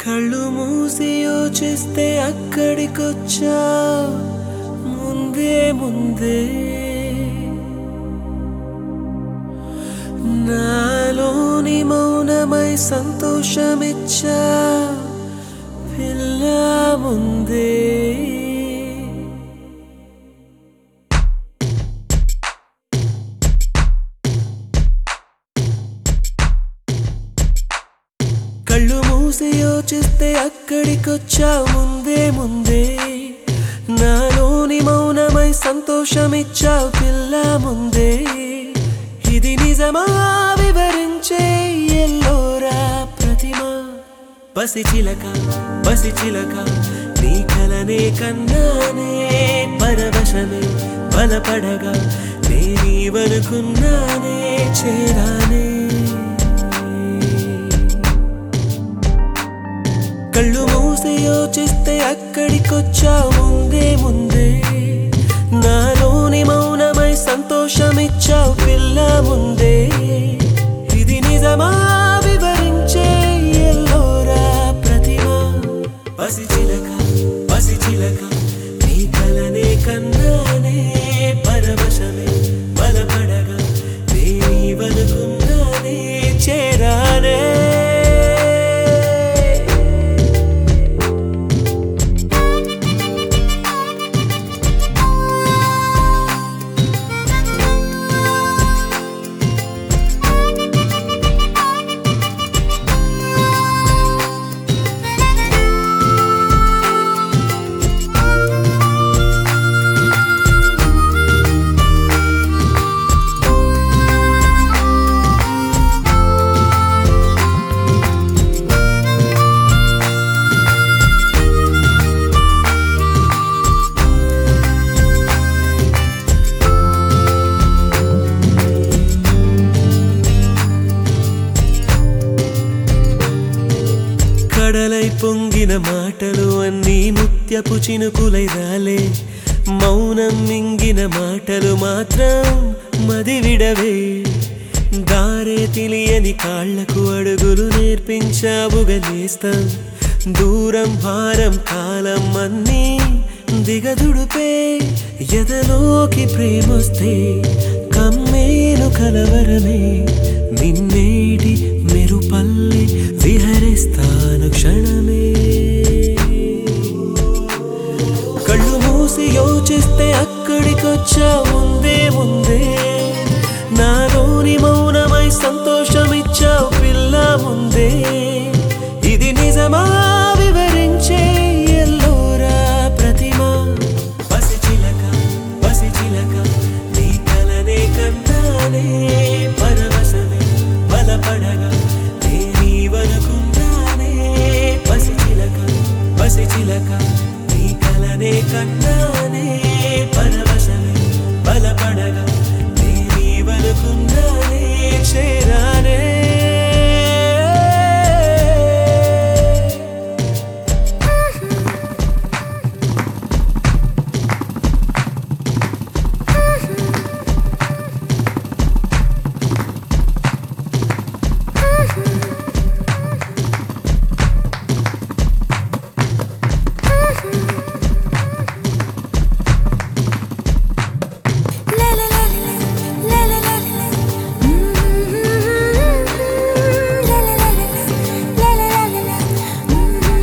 కళ్ళు మూసి యోచిస్తే అక్కడికొచ్చా ముందే ముందే నాలోని మౌనమై సంతోషమిచ్చా పిల్ల ముందే కళ్ళు మూసి యోచిస్తే అక్కడికొచ్చావు ముందే ముందే నాలోని మౌనమై సంతోషమిచ్చావు పిల్ల ముందే ఇది నిజమా వివరించే ఎల్లోరా ప్రతిమ పసి చిలక పసి చిలక నీ కలనే కన్నానే పరవశమే బలపడగా నేనీవనుకున్నానే చేరానే కళ్ళు మూసి యోచిస్తే అక్కడికొచ్చా ముందే ముందే నాలోని మౌనమై సంతోషమిచ్చావు పిల్ల ముందే ఇది నిజమా వివరించే ఎల్లోరా ప్రతిమ పసి చిలక పసి చిలక నీ కలనే కన్నానే పరవశమే బలపడగా నేనీవనుకున్నానే చేరానే కడలై పొంగిన మాటలు అన్నీ ముత్యపు చినుకులై రాలే మౌనం మింగిన మాటలు మాత్రం మది విడవే దారే తెలియని కాళ్లకు అడుగులు నేర్పించావుగా నేస్తం దూరం భారం కాలం అన్నీ దిగదుడుపే ఎదలోకి ప్రేమొస్తే కమ్మేను కలవరమే నిన్నేటి మెరుపల్లి విహరిస్తాను క్షణమే కళ్ళు మూసి యోచిస్తే అక్కడికొచ్చా ముందే ముందే నాలోని మౌనమై సంతోషమిచ్చావు పిల్ల ముందే ఇది నిజమా వివరించే ఎల్లోరా ప్రతిమ పసి చిలక పసి చిలక నీ కలనే కన్నానే పరవశమే బలపడగా నేనీవనుకున్నానే పసి చిలక పసి చిలక నీ కలనే కన్నానే పరవశమే బలపడగా నేనీవనుకున్నానే చేరానే La la la la la la la la La la la la la la la la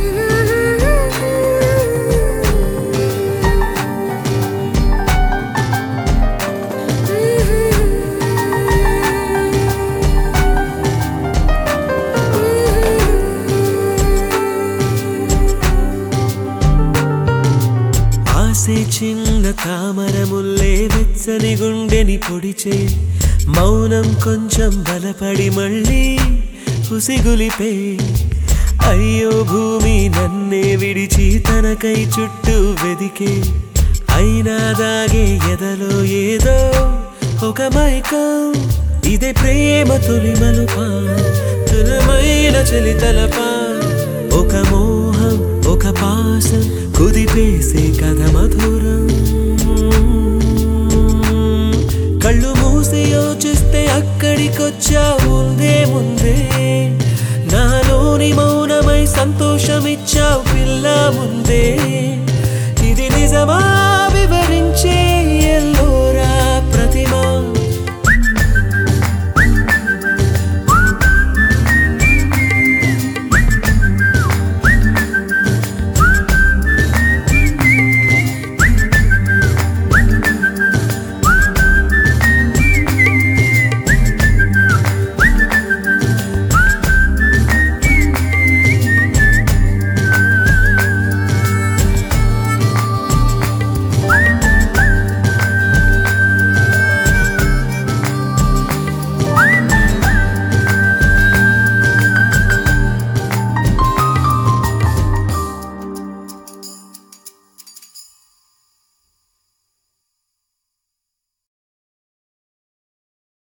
ఆసే చిన్న తామర ముల్లే వెచ్చని గుండెని పొడిచే మౌనం కొంచెం బలపడి మళ్ళీ ఉసిగులిపే అయ్యో భూమి నన్నే విడిచి తనకై చుట్టూ వెదికే అయినా దాగే ఎదలో ఏదో ఒక మైకం ఇదే ప్రేమ తొలి మలుపా తులమైన చలి తలపా ఒక మోహం ఒక పాసం కుదిపేసే కథ మధురం కళ్ళు మూసి యోచిస్తే అక్కడికొచ్చా ముందే ముందే నాలోని మౌనమై సంతోషమిచ్చావు పిల్ల ముందే ఇది నిజమా